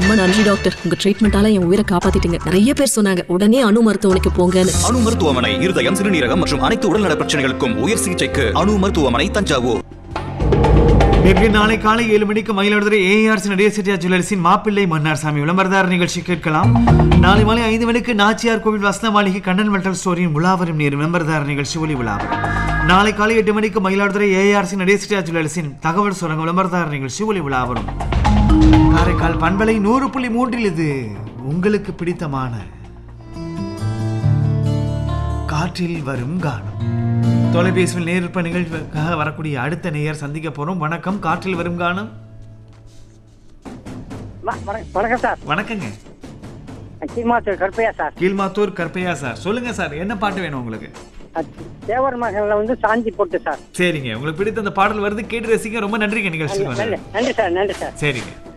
ரொம்ப நன்றி டாக்டர் உங்க ட்ரீட்மெண்டால என் உயிரை காப்பாத்திட்டீங்க நிறைய பேர் சொன்னாங்க உடனே அணு மருத்துவமனைக்கு போங்கன்னு அணு மருத்துவமனை இருதயம் சிறுநீரகம் மற்றும் அனைத்து உடல்நல பிரச்சனைகளுக்கும் உயர் சிகிச்சைக்கு அணு மருத்துவமனை தஞ்சாவூர் நேற்று நாளை காலை ஏழு மணிக்கு மயிலாடுதுறை ஏஆர்சி நடேசிட்டியா ஜுவல்லர்ஸின் மாப்பிள்ளை மன்னார் சாமி விளம்பரதார நிகழ்ச்சி கேட்கலாம் நாளை மாலை ஐந்து மணிக்கு நாச்சியார் கோவில் வசந்த மாளிகை கண்ணன் மெட்டல் ஸ்டோரியின் உலாவரும் நீர் விளம்பரதார நிகழ்ச்சி ஒளி விழாவரும் நாளை காலை எட்டு மணிக்கு மயிலாடுதுறை ஏஆர்சி நடேசிட்டியா ஜுவல்லர்ஸின் தகவல் சுரங்க விளம்பரதார நிகழ்ச்சி ஒளி விழாவரும் காரைக்கால் பண்பலை நூறு புள்ளி மூன்றில் இது உங்களுக்கு பிடித்தமான காற்றில் வரும் கானம் தொலைபேசியில் நேரிற்ப நிகழ்ச்சிக்காக வரக்கூடிய அடுத்த நேயர் சந்திக்க போறோம் வணக்கம் காற்றில் வரும் கானம் வ- வணக்கம் வணக்கம் சார் வணக்கங்க கீமாத்தூர் கருப்பையா சார் கீழ்மாத்தூர் கற்பையா சார் சொல்லுங்க சார் என்ன பாட்டு வேணும் உங்களுக்கு அஹ் தேவர் மகன்ல வந்து சாஞ்சி போட்டு சார் சரிங்க உங்களுக்கு பிடித்த அந்த பாடல் வருது கேட்டு ரசிங்க ரொம்ப நன்றிங்க நிகழ்ச்சிக்கு நன்றி வந்து நன்றி சார் நன்றி சார் சரிங்க